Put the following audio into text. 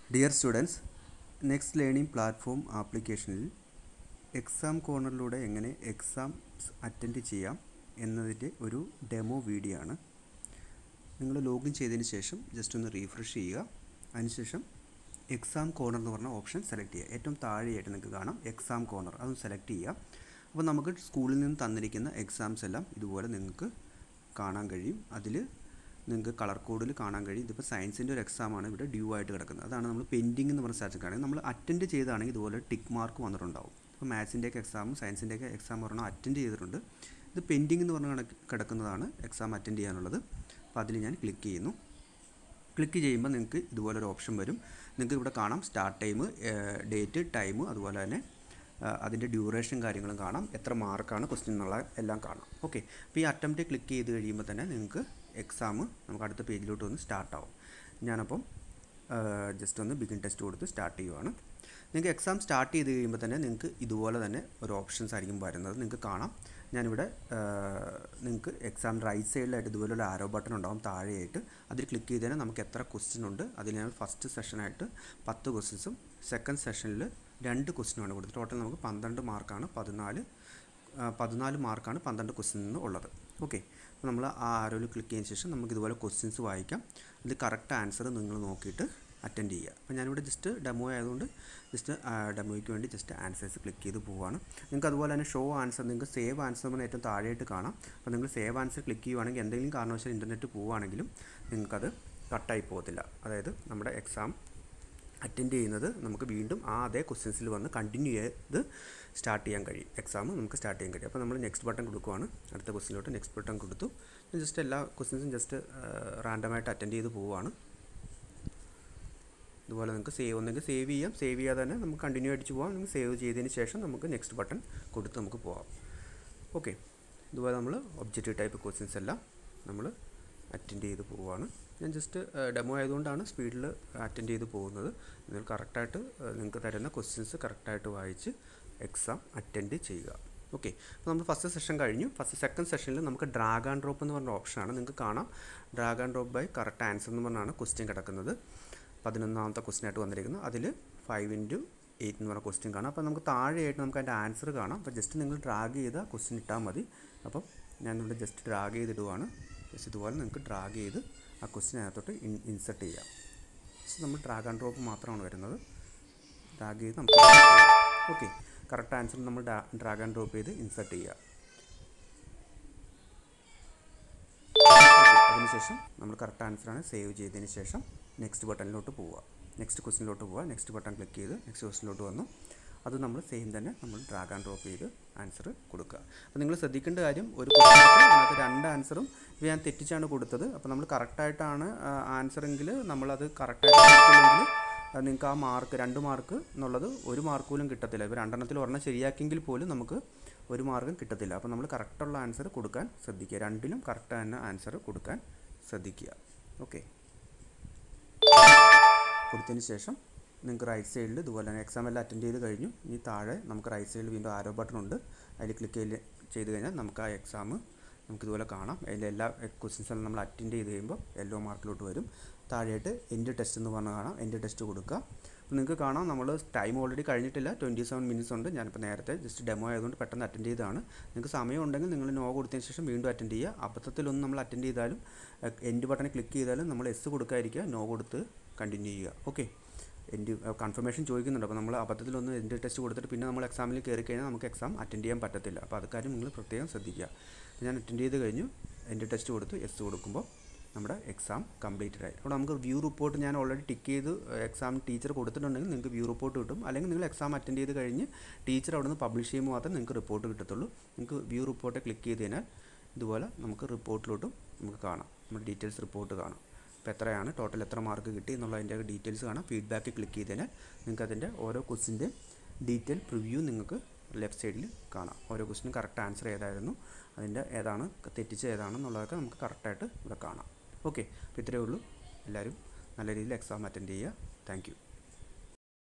dear students next learning platform ആപ്ലിക്കേഷനിൽ exam കോർണറിലൂടെ എങ്ങനെ എക്സാംസ് അറ്റൻഡ് ചെയ്യാം എന്നതിൻ്റെ ഒരു ഡെമോ വീഡിയോ ആണ് നിങ്ങൾ ലോഗിൻ ചെയ്തതിന് ശേഷം ജസ്റ്റ് ഒന്ന് റീഫ്രഷ് ചെയ്യുക അതിനുശേഷം എക്സാം കോർണർ എന്ന് പറഞ്ഞ ഓപ്ഷൻ സെലക്ട് ചെയ്യുക ഏറ്റവും താഴെയായിട്ട് നിങ്ങൾക്ക് കാണാം എക്സാം കോർണർ അതൊന്ന് സെലക്ട് ചെയ്യുക അപ്പോൾ നമുക്ക് സ്കൂളിൽ നിന്ന് തന്നിരിക്കുന്ന എക്സാംസ് എല്ലാം ഇതുപോലെ നിങ്ങൾക്ക് കാണാൻ കഴിയും അതിൽ നിങ്ങൾക്ക് കളർ കോഡിൽ കാണാൻ കഴിയും ഇതിപ്പോൾ സയൻസിൻ്റെ ഒരു എക്സാമാണ് ഇവിടെ ഡ്യൂ ആയിട്ട് കിടക്കുന്നത് അതാണ് നമ്മൾ പെൻഡിങ് എന്ന് പറഞ്ഞ സ്റ്റാറ്റസ് കാണുന്നത് നമ്മൾ അറ്റൻഡ് ചെയ്താണെങ്കിൽ ഇതുപോലെ ടിക്ക് മാർക്ക് വന്നിട്ടുണ്ടാവും ഇപ്പോൾ മാത്സിൻ്റെയൊക്കെ എക്സാമും സയൻസിൻ്റെയൊക്കെ എക്സാം പറഞ്ഞാൽ അറ്റൻഡ് ചെയ്തിട്ടുണ്ട് ഇത് പെൻഡിങ് എന്ന് പറഞ്ഞ കിടക്കുന്നതാണ് എക്സാം അറ്റൻഡ് ചെയ്യാനുള്ളത് അപ്പോൾ അതിൽ ഞാൻ ക്ലിക്ക് ചെയ്യുന്നു ക്ലിക്ക് ചെയ്യുമ്പോൾ നിങ്ങൾക്ക് ഇതുപോലൊരു ഓപ്ഷൻ വരും നിങ്ങൾക്ക് ഇവിടെ കാണാം സ്റ്റാർട്ട് ടൈം ഡേറ്റ് ടൈം അതുപോലെ തന്നെ അതിൻ്റെ ഡ്യൂറേഷൻ കാര്യങ്ങളും കാണാം എത്ര മാർക്കാണ് ക്വസ്റ്റ്യൻ എന്നുള്ള എല്ലാം കാണാം ഓക്കെ അപ്പോൾ ഈ അറ്റംപ്റ്റ് ക്ലിക്ക് ചെയ്ത് കഴിയുമ്പോൾ തന്നെ നിങ്ങൾക്ക് എക്സാം നമുക്ക് അടുത്ത പേജിലോട്ട് വന്ന് സ്റ്റാർട്ട് ആവും ഞാനപ്പം ജസ്റ്റ് ഒന്ന് ബിഗിൻ ടെസ്റ്റ് കൊടുത്ത് സ്റ്റാർട്ട് ചെയ്യുവാണ് നിങ്ങൾക്ക് എക്സാം സ്റ്റാർട്ട് ചെയ്ത് കഴിയുമ്പോൾ തന്നെ നിങ്ങൾക്ക് ഇതുപോലെ തന്നെ ഒരു ഓപ്ഷൻസ് ആയിരിക്കും വരുന്നത് നിങ്ങൾക്ക് കാണാം ഞാനിവിടെ നിങ്ങൾക്ക് എക്സാം റൈറ്റ് സൈഡിലായിട്ട് ഇതുപോലുള്ള ആരോ ബട്ടൺ ഉണ്ടാവും താഴെയായിട്ട് അതിൽ ക്ലിക്ക് ചെയ്ത് തന്നെ നമുക്ക് എത്ര ക്വസ്റ്റ്യൻ ഉണ്ട് അതിൽ ഞാൻ ഫസ്റ്റ് സെഷനായിട്ട് പത്ത് ക്വസ്റ്റ്യൻസും സെക്കൻഡ് സെഷനിൽ രണ്ട് ക്വസ്റ്റ്യനാണ് കൊടുത്തത് ടോട്ടൽ നമുക്ക് പന്ത്രണ്ട് മാർക്കാണ് പതിനാല് പതിനാല് മാർക്കാണ് പന്ത്രണ്ട് ക്വസ്റ്റ്യൻ ഉള്ളത് ഓക്കെ അപ്പോൾ നമ്മൾ ആ ആരോയിൽ ക്ലിക്ക് ചെയ്തതിന് ശേഷം നമുക്ക് ഇതുപോലെ ക്വസ്റ്റ്യൻസ് വായിക്കാം ഇത് കറക്റ്റ് ആൻസർ നിങ്ങൾ നോക്കിയിട്ട് അറ്റൻഡ് ചെയ്യുക അപ്പോൾ ഞാനിവിടെ ജസ്റ്റ് ഡെമോ ആയതുകൊണ്ട് ജസ്റ്റ് ഡെമോയ്ക്ക് വേണ്ടി ജസ്റ്റ് ആൻസേഴ്സ് ക്ലിക്ക് ചെയ്ത് പോവുകയാണ് നിങ്ങൾക്ക് അതുപോലെ തന്നെ ഷോ ആൻസർ നിങ്ങൾക്ക് സേവ് ആൻസർ എന്ന് ഏറ്റവും താഴെയായിട്ട് കാണാം അപ്പോൾ നിങ്ങൾ സേവ് ആൻസർ ക്ലിക്ക് ചെയ്യുവാണെങ്കിൽ എന്തെങ്കിലും കാരണവശാൽ ഇൻ്റർനെറ്റ് പോവുകയാണെങ്കിലും നിങ്ങൾക്കത് കട്ടായി പോകത്തില്ല അതായത് നമ്മുടെ എക്സാം അറ്റൻഡ് ചെയ്യുന്നത് നമുക്ക് വീണ്ടും ആ അതേ ക്വസ്റ്റ്യൻസിൽ വന്ന് കണ്ടിന്യൂ ചെയ്ത് സ്റ്റാർട്ട് ചെയ്യാൻ കഴിയും എക്സാം നമുക്ക് സ്റ്റാർട്ട് ചെയ്യാൻ കഴിയും അപ്പോൾ നമ്മൾ നെക്സ്റ്റ് ബട്ടൺ കൊടുക്കുവാണ് അടുത്ത ക്വസ്റ്റിലോട്ട് നെക്സ്റ്റ് ബട്ടൺ കൊടുത്തു ജസ്റ്റ് എല്ലാ ക്വസ്റ്റ്യൻസും ജസ്റ്റ് റാൻഡമായിട്ട് അറ്റൻഡ് ചെയ്ത് പോവുകയാണ് ഇതുപോലെ നിങ്ങൾക്ക് സേവ് ഒന്നെങ്കിൽ സേവ് ചെയ്യാം സേവ് ചെയ്യാതെ തന്നെ നമുക്ക് കണ്ടിന്യൂ അടിച്ച് പോകാം നമുക്ക് സേവ് ചെയ്തതിന് ശേഷം നമുക്ക് നെക്സ്റ്റ് ബട്ടൺ കൊടുത്ത് നമുക്ക് പോകാം ഓക്കെ ഇതുപോലെ നമ്മൾ ഒബ്ജക്റ്റീവ് ടൈപ്പ് ക്വസ്റ്റ്യൻസ് എല്ലാം നമ്മൾ അറ്റൻഡ് ചെയ്ത് പോവുകയാണ് ഞാൻ ജസ്റ്റ് ഡെമോ ആയതുകൊണ്ടാണ് സ്പീഡിൽ അറ്റൻഡ് ചെയ്ത് പോകുന്നത് നിങ്ങൾ കറക്റ്റായിട്ട് നിങ്ങൾക്ക് തരുന്ന ക്വസ്റ്റ്യൻസ് കറക്റ്റായിട്ട് വായിച്ച് എക്സാം അറ്റൻഡ് ചെയ്യുക ഓക്കെ അപ്പോൾ നമ്മൾ ഫസ്റ്റ് സെഷൻ കഴിഞ്ഞു ഫസ്റ്റ് സെക്കൻഡ് സെഷനിൽ നമുക്ക് ഡ്രാഗ് ആൻഡ് ഡ്രോപ്പ് എന്ന് പറഞ്ഞ ഓപ്ഷനാണ് നിങ്ങൾക്ക് കാണാം drag and drop by correct answer എന്ന് പറഞ്ഞാണ് ക്വസ്റ്റ്യൻ കിടക്കുന്നത് പതിനൊന്നാമത്തെ ക്വസ്റ്റ്യൻ ആയിട്ട് വന്നിരിക്കുന്നത് അതിൽ ഫൈവ് ഇൻറ്റു എയ്റ്റ് എന്ന് പറഞ്ഞ ക്വസ്റ്റ്യൻ കാണാം അപ്പോൾ നമുക്ക് താഴെയായിട്ട് നമുക്ക് അതിൻ്റെ ആൻസർ കാണാം അപ്പോൾ ജസ്റ്റ് നിങ്ങൾ ഡ്രാഗ് ചെയ്ത ക്വസ്റ്റ്യൻ ഇട്ടാൽ മതി അപ്പം ഞാനിവിടെ ജസ്റ്റ് ഡ്രാഗ് ചെയ്തിടുവാണ് ജസ്റ്റ് ഇതുപോലെ നിങ്ങൾക്ക് ഡ്രാഗ് ചെയ്ത് ആ ക്വസ്റ്റ്യൻ അതിനകത്തോട്ട് ഇൻ ഇൻസെർട്ട് ചെയ്യാം ജസ്റ്റ് നമ്മൾ ഡ്രാഗ് ആൻഡ് ഡ്രോപ്പ് മാത്രമാണ് വരുന്നത് ഡ്രാഗ് ചെയ്ത് നമുക്ക് ഓക്കെ കറക്റ്റ് ആൻസർ നമ്മൾ ഡ്രാഗ് ആൻഡ് ഡ്രോപ്പ് ചെയ്ത് ഇൻസെർട്ട് ചെയ്യുക അതിനുശേഷം നമ്മൾ കറക്റ്റ് ആൻസറാണ് സേവ് ചെയ്തതിന് ശേഷം നെക്സ്റ്റ് ബട്ടണിലോട്ട് പോവുക നെക്സ്റ്റ് ക്വസ്റ്റിനിലോട്ട് പോവുക നെക്സ്റ്റ് ബട്ടൺ ക്ലിക്ക് ചെയ്ത് നെക്സ്റ്റ് ക്വസ്റ്റിനിലോട്ട് വന്നു അത് നമ്മൾ സെയിം തന്നെ നമ്മൾ ഡ്രാഗ് ആൻഡ് ഡ്രോപ്പ് ചെയ്ത് ആൻസർ കൊടുക്കുക അപ്പോൾ നിങ്ങൾ ശ്രദ്ധിക്കേണ്ട കാര്യം ഒരു ക്വസ്റ്റിനകത്ത് അതിനകത്ത് രണ്ട് ആൻസറും ഇത് ഞാൻ തെറ്റിച്ചാണ് കൊടുത്തത് അപ്പോൾ നമ്മൾ കറക്റ്റായിട്ടാണ് ആൻസറെങ്കിൽ നമ്മളത് കറക്റ്റായിട്ട് കൊടുത്തില്ലെങ്കിൽ നിങ്ങൾക്ക് ആ മാർക്ക് രണ്ട് മാർക്ക് എന്നുള്ളത് ഒരു മാർക്ക് പോലും കിട്ടത്തില്ല ഇപ്പോൾ രണ്ടെണ്ണത്തിൽ ഒരെണ്ണം ശരിയാക്കിയെങ്കിൽ പോലും നമുക്ക് ഒരു മാർക്കും കിട്ടത്തില്ല അപ്പോൾ നമ്മൾ കറക്റ്റുള്ള ആൻസർ കൊടുക്കാൻ ശ്രദ്ധിക്കുക രണ്ടിലും കറക്റ്റ് തന്നെ ആൻസർ കൊടുക്കാൻ ശ്രദ്ധിക്കുക ഓക്കെ കൊടുത്തതിന് ശേഷം നിങ്ങൾക്ക് റൈറ്റ് സൈഡിൽ ഇതുപോലെ തന്നെ എക്സാം എല്ലാം അറ്റൻഡ് ചെയ്ത് കഴിഞ്ഞു ഇനി താഴെ നമുക്ക് റൈറ്റ് സൈഡിൽ വീണ്ടും ആരോ ബട്ടൺ ഉണ്ട് അതിൽ ക്ലിക്ക് ചെയ്ത് കഴിഞ്ഞാൽ നമുക്ക് ആ എക്സാം നമുക്ക് ഇതുപോലെ കാണാം അതിൽ എല്ലാ ക്വസ്റ്റ്യൻസ് എല്ലാം നമ്മൾ അറ്റൻഡ് ചെയ്ത് കഴിയുമ്പോൾ യെല്ലോ മാർക്കിലോട്ട് വരും താഴെയായിട്ട് എൻഡ് ടെസ്റ്റ് എന്ന് പറഞ്ഞ് കാണാം എൻഡ് ടെസ്റ്റ് കൊടുക്കുക അപ്പോൾ നിങ്ങൾക്ക് കാണാം നമ്മൾ ടൈം ഓൾറെഡി കഴിഞ്ഞിട്ടില്ല ട്വൻറ്റി സെവൻ മിനിറ്റ്സ് ഉണ്ട് ഞാനിപ്പോൾ നേരത്തെ ജസ്റ്റ് ഡെമോ ആയതുകൊണ്ട് പെട്ടെന്ന് അറ്റൻഡ് ചെയ്തതാണ് നിങ്ങൾക്ക് സമയം ഉണ്ടെങ്കിൽ നിങ്ങൾ നോ കൊടുത്തതിന് ശേഷം വീണ്ടും അറ്റൻഡ് ചെയ്യുക അബദ്ധത്തിലൊന്നും നമ്മൾ അറ്റൻഡ് ചെയ്താലും എൻഡ് ബട്ടണിൽ ക്ലിക്ക് ചെയ്താലും നമ്മൾ എസ് കൊടുക്കാതിരിക്കുക നോ കൊടുത്ത് കണ്ടിന്യൂ ചെയ്യുക ഓക്കെ എൻ്റെ കൺഫർമേഷൻ ചോദിക്കുന്നുണ്ട് അപ്പോൾ നമ്മൾ അബദ്ധത്തിലൊന്ന് എൻ്റെ ടെസ്റ്റ് കൊടുത്തിട്ട് പിന്നെ നമ്മൾ എക്സാമിൽ കയറി കഴിഞ്ഞാൽ നമുക്ക് എക്സാം അറ്റൻഡ് ചെയ്യാൻ പറ്റത്തില്ല അപ്പോൾ അത് കാര്യം നിങ്ങൾ പ്രത്യേകം ശ്രദ്ധിക്കുക ഞാൻ അറ്റൻഡ് ചെയ്ത് കഴിഞ്ഞു എൻ്റെ ടെസ്റ്റ് കൊടുത്തു എസ് കൊടുക്കുമ്പോൾ നമ്മുടെ എക്സാം കംപ്ലീറ്റഡ് ആയി അപ്പോൾ നമുക്ക് വ്യൂ റിപ്പോർട്ട് ഞാൻ ഓൾറെഡി ടിക്ക് ചെയ്ത് എക്സാം ടീച്ചർ കൊടുത്തിട്ടുണ്ടെങ്കിൽ നിങ്ങൾക്ക് വ്യൂ റിപ്പോർട്ട് കിട്ടും അല്ലെങ്കിൽ നിങ്ങൾ എക്സാം അറ്റൻഡ് ചെയ്ത് കഴിഞ്ഞ് ടീച്ചർ അവിടെ നിന്ന് പബ്ലിഷ് ചെയ്യുമ്പോൾ മാത്രമേ നിങ്ങൾക്ക് റിപ്പോർട്ട് കിട്ടത്തുള്ളൂ നിങ്ങൾക്ക് വ്യൂ റിപ്പോർട്ട് ക്ലിക്ക് ചെയ്ത് കഴിഞ്ഞാൽ ഇതുപോലെ നമുക്ക് റിപ്പോർട്ടിലോട്ടും നമുക്ക് കാണാം നമ്മുടെ ഡീറ്റെയിൽസ് റിപ്പോർട്ട് കാണാം അപ്പോൾ എത്രയാണ് ടോട്ടൽ എത്ര മാർക്ക് കിട്ടി എന്നുള്ളതിൻ്റെ ഡീറ്റെയിൽസ് കാണാം ഫീഡ്ബാക്ക് ക്ലിക്ക് ചെയ്ത് കഴിഞ്ഞാൽ നിങ്ങൾക്ക് അതിൻ്റെ ഓരോ ക്വസ്റ്റിൻ്റെയും ഡീറ്റെയിൽ പ്രിവ്യൂ നിങ്ങൾക്ക് ലെഫ്റ്റ് സൈഡിൽ കാണാം ഓരോ ക്വസ്റ്റിനും കറക്റ്റ് ആൻസർ ഏതായിരുന്നു അതിൻ്റെ ഏതാണ് തെറ്റിച്ച് ഏതാണെന്നുള്ളതൊക്കെ നമുക്ക് കറക്റ്റായിട്ട് ഇവിടെ കാണാം ഓക്കെ അപ്പോൾ ഇത്രയേ ഉള്ളൂ എല്ലാവരും നല്ല രീതിയിൽ എക്സാം അറ്റൻഡ് ചെയ്യുക താങ്ക്